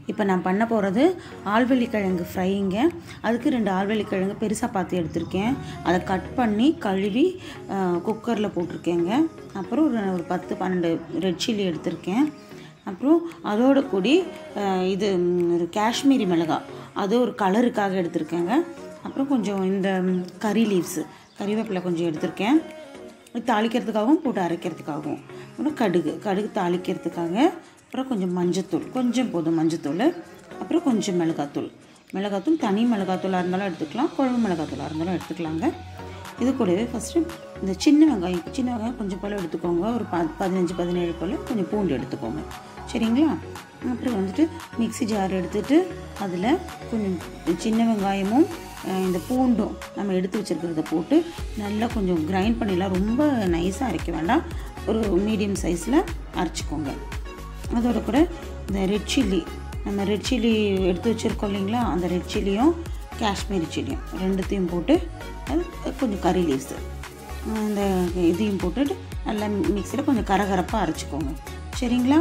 இப்போ நான் பண்ண போகிறது ஆழ்வெள்ளி கிழங்கு ஃப்ரைங்க அதுக்கு ரெண்டு ஆழ்வெள்ளி கிழங்கு பெருசாக பார்த்து எடுத்திருக்கேன் அதை கட் பண்ணி கழுவி குக்கரில் போட்டிருக்கேங்க அப்புறம் ஒரு ஒரு பத்து பன்னெண்டு ரெட் சில்லி எடுத்திருக்கேன் அப்புறம் அதோட கூடி அஹ், இது ம், ஒரு காஷ்மீரி மிளகாய் அது ஒரு கலருக்காக எடுத்திருக்கேங்க அப்புறம் கொஞ்சம் இந்த ம், கறி லீவ்ஸு கறிவேப்பிலை கொஞ்சம் எடுத்திருக்கேன் இது தாளிக்கிறதுக்காகவும் போட்டு அரைக்கிறதுக்காகவும் அப்புறம் கடுகு கடுகு தாளிக்கிறதுக்காக அப்புறம் கொஞ்சம் மஞ்சத்தூள் கொஞ்சம் போதும் மஞ்சத்தூள் அப்புறம் கொஞ்சம் மிளகாத்தூள் மிளகாத்தூள் தனி மிளகாத்தூளாக இருந்தாலும் எடுத்துக்கலாம் குழம்பு மிளகாத்தூளாக இருந்தாலும் எடுத்துக்கலாங்க இது கூடவே ஃபஸ்ட்டு இந்த சின்ன வெங்காயம் சின்ன வெங்காயம் கொஞ்சம் போல் எடுத்துக்கோங்க ஒரு ப பதினஞ்சு பதினேழு போல் கொஞ்சம் பூண்டு எடுத்துக்கோங்க சரிங்களா அப்புறம் வந்துட்டு மிக்ஸி ஜார் எடுத்துட்டு அதில் கொஞ்சம் சின்ன வெங்காயமும் அஹ், இந்த பூண்டும் நம்ம எடுத்து வச்சுருக்கிறத போட்டு நல்லா கொஞ்சம் கிரைண்ட் பண்ணிடலாம் ரொம்ப நைஸாக அரைக்க வேண்டாம் ஒரு மீடியம் சைஸில் அரைச்சிக்கோங்க அதோட கூட இந்த ரெட் சில்லி நம்ம ரெட் சில்லி எடுத்து வச்சுருக்கோம் இல்லைங்களா அந்த ரெட் சில்லியும் காஷ்மீரி சில்லியும் ரெண்டுத்தையும் போட்டு அது கொஞ்சம் கறி லீவ்ஸு இந்த இதையும் போட்டுட்டு நல்லா மிக்சியில் கொஞ்சம் கரகரப்பாக அரைச்சிக்கோங்க சரிங்களா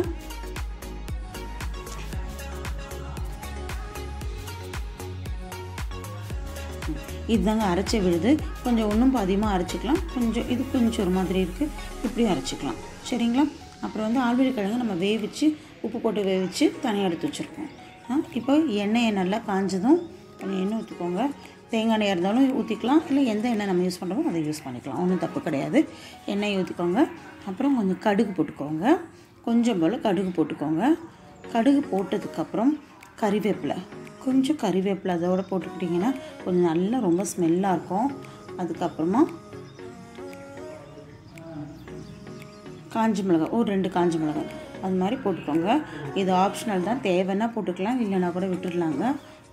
இதுதாங்க அரைச்ச விழுது கொஞ்சம் ஒன்றும் பாதியமாக அரைச்சிக்கலாம் கொஞ்சம் இது கொஞ்சம் ஒரு மாதிரி இருக்குது இப்படியும் அரைச்சிக்கலாம் சரிங்களா அப்புறம் வந்து ஆழ்வெளி கிழங்கு நம்ம வேவிச்சு உப்பு போட்டு வேவிச்சு தனியாக எடுத்து வச்சுருக்கோம் ஆ, இப்போ எண்ணெயை நல்லா காஞ்சதும் கொஞ்சம் எண்ணெய் ஊற்றிக்கோங்க தேங்காய் எண்ணெய் இருந்தாலும் ஊற்றிக்கலாம் இல்லை எந்த எண்ணெய் நம்ம யூஸ் பண்ணுறோமோ அதை யூஸ் பண்ணிக்கலாம் ஒன்றும் தப்பு கிடையாது எண்ணெய் ஊற்றிக்கோங்க அப்புறம் கொஞ்சம் கடுகு போட்டுக்கோங்க கொஞ்சம் போல் கடுகு போட்டுக்கோங்க கடுகு போட்டதுக்கப்புறம் கறிவேப்பிலை கொஞ்சம் கறிவேப்பிலை அதோட போட்டுக்கிட்டிங்கன்னா கொஞ்சம் நல்லா ரொம்ப ஸ்மெல்லாக இருக்கும் அதுக்கப்புறமா காஞ்ச மிளகாய் ஒரு ரெண்டு காஞ்ச மிளகாய் அது மாதிரி போட்டுக்கோங்க இது ஆப்ஷனல் தான் தேவைன்னா போட்டுக்கலாம் இல்லைன்னா கூட விட்டுடலாங்க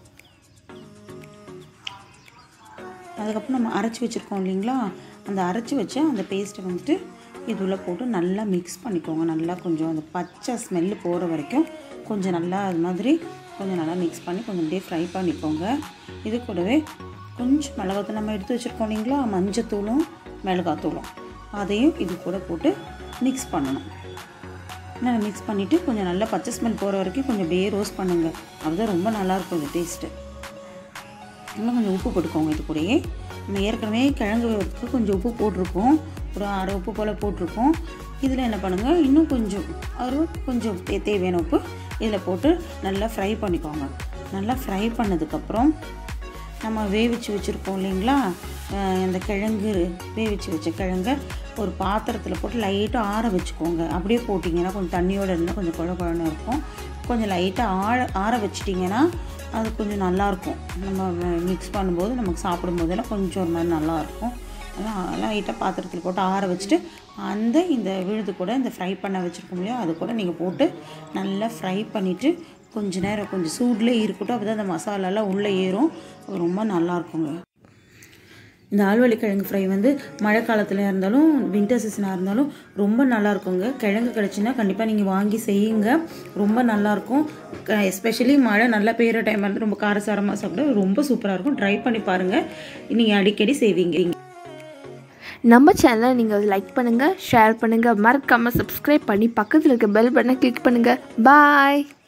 அதுக்கப்புறம் நம்ம அரைச்சி வச்சுருக்கோம் இல்லைங்களா அந்த அரைச்சி வச்ச அந்த பேஸ்ட்டை வந்துட்டு இதுள்ள போட்டு நல்லா மிக்ஸ் பண்ணிக்கோங்க நல்லா கொஞ்சம் அந்த பச்சை ஸ்மெல்லு போகிற வரைக்கும் கொஞ்சம் நல்லா அது மாதிரி கொஞ்சம் நல்லா மிக்ஸ் பண்ணி கொஞ்சம் அப்படியே ஃப்ரை பண்ணிக்கோங்க இது கூடவே கொஞ்சம் மிளகாத்தூள் நம்ம எடுத்து வச்சுருக்கோம் இல்லைங்களா மஞ்சத்தூளும் மிளகாத்தூளும் அதையும் இது கூட போட்டு மிக்ஸ் பண்ணணும் நல்லா மிக்ஸ் பண்ணிவிட்டு கொஞ்சம் நல்லா பச்சை ஸ்மெல் போகிற வரைக்கும் கொஞ்சம் அப்படியே ரோஸ்ட் பண்ணுங்கள் அதுதான் ரொம்ப நல்லாயிருக்கும் இது டேஸ்ட்டு இன்னும் கொஞ்சம் உப்பு போட்டுக்கோங்க இது கூடயே நம்ம ஏற்கனவே கிழங்கு வேகிறதுக்கு கொஞ்சம் உப்பு போட்டிருக்கோம் ஒரு அரை உப்பு போல் போட்டிருக்கோம் இதில் என்ன பண்ணுங்கள் இன்னும் கொஞ்சம் ஒரு கொஞ்சம் தே- தேவையான உப்பு இதில் போட்டு நல்லா ஃப்ரை பண்ணிக்கோங்க நல்லா ஃப்ரை பண்ணதுக்கப்புறம் நம்ம வேவிச்சு வச்சுருக்கோம் இல்லைங்களா அஹ் இந்த கிழங்கு வேவிச்சு வச்ச கிழங்க ஒரு பாத்திரத்தில் போட்டு லைட்டாக ஆற வச்சுக்கோங்க அப்படியே போட்டிங்கன்னா கொஞ்சம் தண்ணியோடு இருந்தால் கொஞ்சம் குழ குழன்னு இருக்கும் கொஞ்சம் லைட்டாக ஆற ஆற வச்சிட்டிங்கன்னா அது கொஞ்சம் நல்லாயிருக்கும் நம்ம மிக்ஸ் பண்ணும்போது நமக்கு சாப்பிடும்போதெல்லாம் கொஞ்சம் ஒரு மாதிரி நல்லாயிருக்கும் அதான் லைட்டாக பாத்திரத்தில் போட்டு ஆற வச்சுட்டு அந்த இந்த விழுது கூட இந்த ஃப்ரை பண்ண வச்சுருக்கோம் இல்லையா அது கூட நீங்கள் போட்டு நல்லா ஃப்ரை பண்ணிவிட்டு கொஞ்ச நேரம் கொஞ்சம் சூட்லேயே இருக்கட்டும் அப்போ தான் அந்த மசாலாலாம் உள்ளே ஏறும் அது ரொம்ப நல்லாயிருக்குங்க இந்த ஆழ்வள்ளி கிழங்கு ஃப்ரை வந்து மழை காலத்தில் இருந்தாலும் வின்டர் சீசனாக இருந்தாலும் ரொம்ப நல்லா இருக்குங்க கிழங்கு கிடச்சின்னா கண்டிப்பாக நீங்கள் வாங்கி செய்யுங்க ரொம்ப நல்லாயிருக்கும் எஸ்பெஷலி மழை நல்லா பெய்கிற டைம் வந்து ரொம்ப காரசாரமாக சாப்பிட ரொம்ப சூப்பராக இருக்கும் ட்ரை பண்ணி பாருங்கள் நீங்கள் அடிக்கடி செய்வீங்க நம்ம சேனலை நீங்கள் லைக் பண்ணுங்கள் ஷேர் பண்ணுங்கள் மறக்காமல் சப்ஸ்கிரைப் பண்ணி பக்கத்தில் இருக்க பெல் பட்டனை கிளிக் பண்ணுங்கள் பாய்